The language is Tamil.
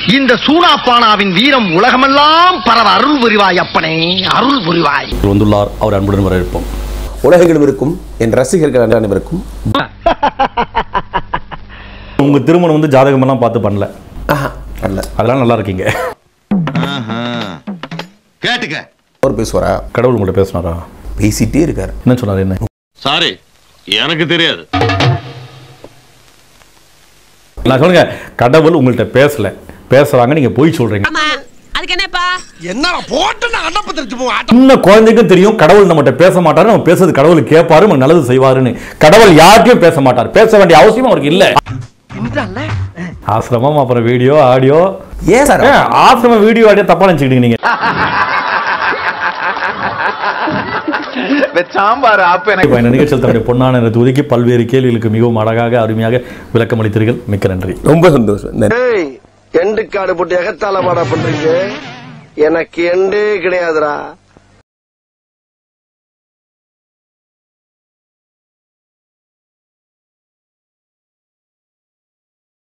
இந்த சூனாப்பானாவின் வீரம் உலகமெல்லாம் பரவ அருள் புரிவாய் அப்பனே அருள் புரிவாய் வந்துள்ளார் அவர் அன்புடன் வரவேற்போம் உலகெங்கிலும் இருக்கும் என் ரசிகர்கள் அனைவருக்கும் உங்க திருமணம் வந்து ஜாதகம் எல்லாம் பார்த்து பண்ணல ஆஹா அல்ல அதெல்லாம் நல்லா இருக்கீங்க கேட்டுக்க அவர் பேசுவாரா கடவுள் உங்கள்ட்ட பேசினாரா பேசிட்டே இருக்காரு என்ன சொன்னார் என்ன சாரி எனக்கு தெரியாது நான் சொல்லுங்க கடவுள் உங்கள்ட்ட பேசல பேசுறாங்க நீங்க போய் சொல்றீங்க ஆமா அதுக்கு என்னப்பா என்ன போட்டு நான் அடப்பு தெரிஞ்சு போவோம் சின்ன குழந்தைக்கும் தெரியும் கடவுள் நம்மகிட்ட பேச மாட்டாரு நம்ம பேசுறது கடவுள் கேட்பாரு நம்ம நல்லது செய்வாருன்னு கடவுள் யார்கிட்டயும் பேச மாட்டார் பேச வேண்டிய அவசியம் அவருக்கு இல்ல ஆசிரமம் அப்புறம் வீடியோ ஆடியோ ஏன் சார் ஆசிரம வீடியோ ஆடியோ தப்பா நினைச்சுக்கிட்டீங்க நீங்க சாம்பார் அப்ப எனக்கு இப்ப இந்த நிகழ்ச்சியில் தன்னுடைய பொன்னான நேரத்தை ஒதுக்கி பல்வேறு கேள்விகளுக்கு மிகவும் அழகாக அருமையாக விளக்கம் அளித்தீர்கள் மிக்க நன்றி ரொம்ப சந்தோஷம் நன்றி. எண்டு காடு போட்டு எகத்தால பாடா பண்றீங்க எனக்கு எண்டே கிடையாதுடா